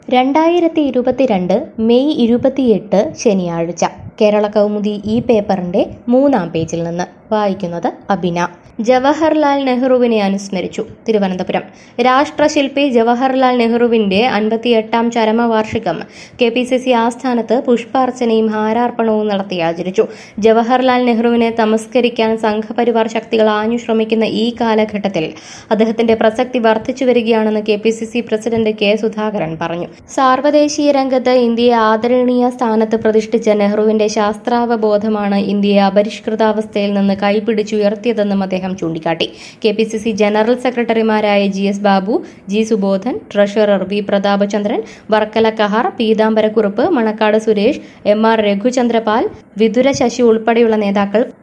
രണ്ടായിരത്തി ഇരുപത്തിരണ്ട് മെയ് ഇരുപത്തിയെട്ട് ശനിയാഴ്ച കേരള കൗമുദി ഈ പേപ്പറിന്റെ മൂന്നാം പേജിൽ നിന്ന് വായിക്കുന്നത് അബിന ജവഹർലാൽ നെഹ്റുവിനെ അനുസ്മരിച്ചു തിരുവനന്തപുരം രാഷ്ട്രശില്പി ജവഹർലാൽ നെഹ്റുവിന്റെ അൻപത്തിയെട്ടാം ചരമവാർഷികം കെ പി സി സി ആസ്ഥാനത്ത് പുഷ്പാർച്ചനയും ഹാരാർപ്പണവും നടത്തി ആചരിച്ചു ജവഹർലാൽ നെഹ്റുവിനെ തമസ്കരിക്കാൻ സംഘപരിവാർ ശക്തികൾ ആഞ്ഞു ശ്രമിക്കുന്ന ഈ കാലഘട്ടത്തിൽ അദ്ദേഹത്തിന്റെ പ്രസക്തി വർദ്ധിച്ചു വരികയാണെന്ന് K P C C president K Sudhakaran പറഞ്ഞു സാർവദേശീയ രംഗത്ത് ഇന്ത്യയെ ആദരണീയ സ്ഥാനത്ത് പ്രതിഷ്ഠിച്ച നെഹ്റുവിന്റെ ശാസ്ത്രാവബോധമാണ് ഇന്ത്യയെ അപരിഷ്കൃതാവസ്ഥയിൽ നിന്ന് കൈപിടിച്ചുയർത്തിയതെന്നും അദ്ദേഹം ചൂണ്ടിക്കാട്ടി K P C C general സെക്രട്ടറിമാരായ G S Babu G Subodhan treasurer V Prathapachandran Varkala Kahar Peethambarakurup Manakkad Suresh M R Raghuchandrapal Vithura Sasi ഉൾപ്പെടെയുള്ള നേതാക്കൾ